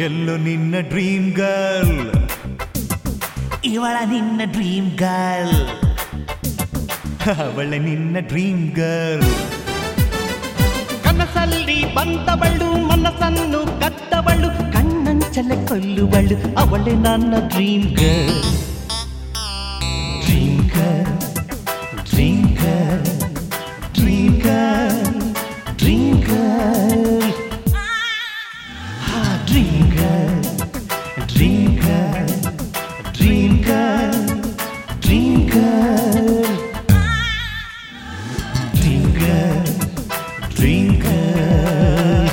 ಎಲ್ಲೋ ನಿನ್ನ dream girl ಇವಳ ನಿನ್ನ ಡ್ರೀಮ್ ಗರ್ಲ್ ಅವಳ ನಿನ್ನ ಡ್ರೀಮ್ ಗರ್ಲ್ ಕನಸಲ್ಲಿ ಬಂದವಳು ಮನಸ್ಸನ್ನು ಕದ್ದವಳು ಕಣ್ಣಂಚಲೆ ಕೊಲ್ಲುವಳು ಅವಳೆ ನನ್ನ dream girl dream girl dream girl dream girl dream girl dream girl dream girl dream girl dream girl dream girl dream girl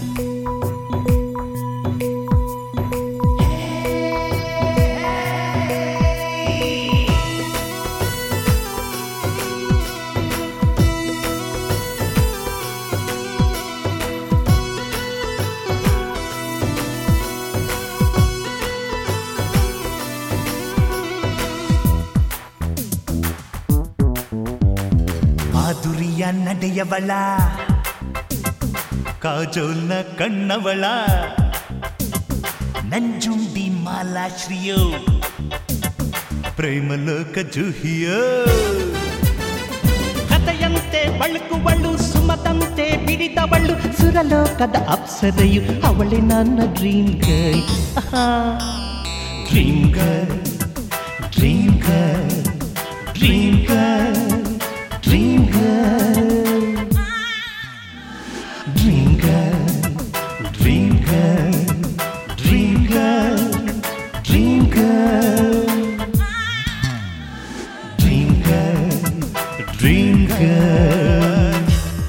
ಮಾಧುರಿಯ ನಡೆಯವಳ ಕಾಜೋಲ್ನ ಕಣ್ಣವಳ ನಂಜುಂಡಿ ಮಾಲಾಶ್ರಿಯೋ ಪ್ರೇಮಲೋಕ ಜುಹಿಯೋ ಕಥೆಯಂತೆ ಬಳುಕುವಳು ಸುಮದಂತೆ ಬಿಡಿದವಳು ಸುರಲೋಕದ ಅಪ್ಸರೆಯು ಅವಳೆ ನನ್ನ dream girl dream girl dream girl dream girl dream girl dream girl dream girl dream girl dream girl dream girl dream girl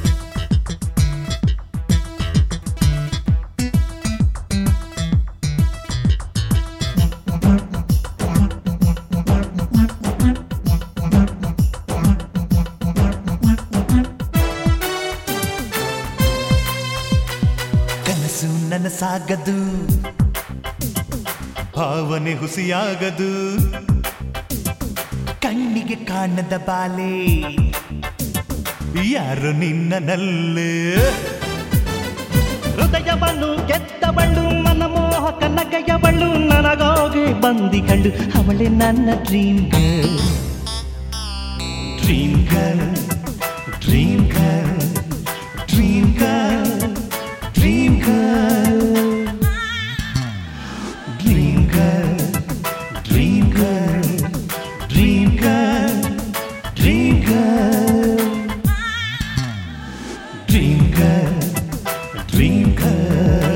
ಕನಸು ನನಸಾಗದು ಭಾವನೆ ಹುಸಿಯಾಗದು ಕಣ್ಣಿಗೆ ಕಾಣದ ಬಾಲೆ ಯಾರು ನಿನ್ನನಲ್ಲೇ ಹೃದಯವನ್ನು ಗೆದ್ದವಳು ಮನಮೋಹಕ ನಗೆಯವಳು ನನಗಾಗಿ ಬಂದಿಗಳು ಅವಳೆ ನನ್ನ dream girl dream girl dream girl dream girl dream girl dream girl dream girl dream girl dream girl dream girl dream girl